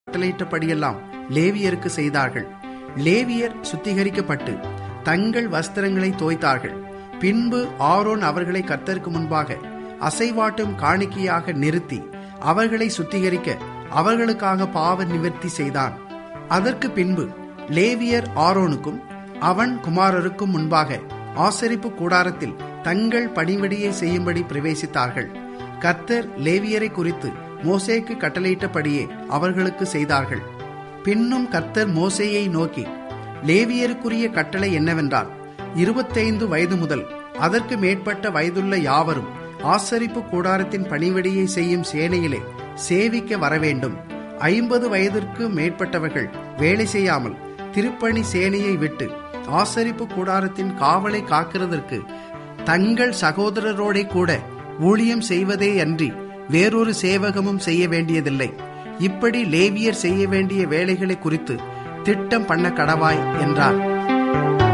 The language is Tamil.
கட்டளையிட்டபடியெல்லாம் லேவியருக்கு செய்தார்கள் லேவியர் சுத்திகரிக்கப்பட்டு தங்கள் வஸ்திரங்களை தோய்த்தார்கள் பின்பு ஆரோன் அவர்களை கர்த்தருக்கு முன்பாக அசைவாட்டும் காணிக்கையாக நிறுத்தி அவர்களை சுத்திகரிக்க அவர்களுக்காக பாவ நிவர்த்தி செய்தான் அதற்கு பின்பு லேவியர் ஆரோனுக்கும் அவன் குமாரருக்கும் முன்பாக ஆசரிப்பு கூடாரத்தில் தங்கள் பணிவடியை செய்யும்படி பிரவேசித்தார்கள் கர்த்தர் லேவியரை குறித்து மோசேக்கு கட்டளையிட்டபடியே அவர்களுக்கு செய்தார்கள் பின்னும் கர்த்தர் மோசேயை நோக்கி லேவியருக்குரிய கட்டளை என்னவென்றால் இருபத்தைந்து வயது முதல் அதற்கு மேற்பட்ட வயதுள்ள யாவரும் ஆசரிப்பு கூடாரத்தின் பணிவடியை செய்யும் சேனையிலே சேவிக்க வரவேண்டும் ஐம்பது வயதிற்கு மேற்பட்டவர்கள் வேலை செய்யாமல் திருப்பணி சேனையை விட்டு ஆசரிப்பு கூடாரத்தின் காவலை காக்கிறதற்கு தங்கள் சகோதரரோடே கூட ஊழியம் செய்வதே அன்றி வேறொரு சேவகமும் செய்ய வேண்டியதில்லை இப்படி லேவியர் செய்ய வேண்டிய வேலைகளை குறித்து திட்டம் பண்ண கடவாய் என்றார்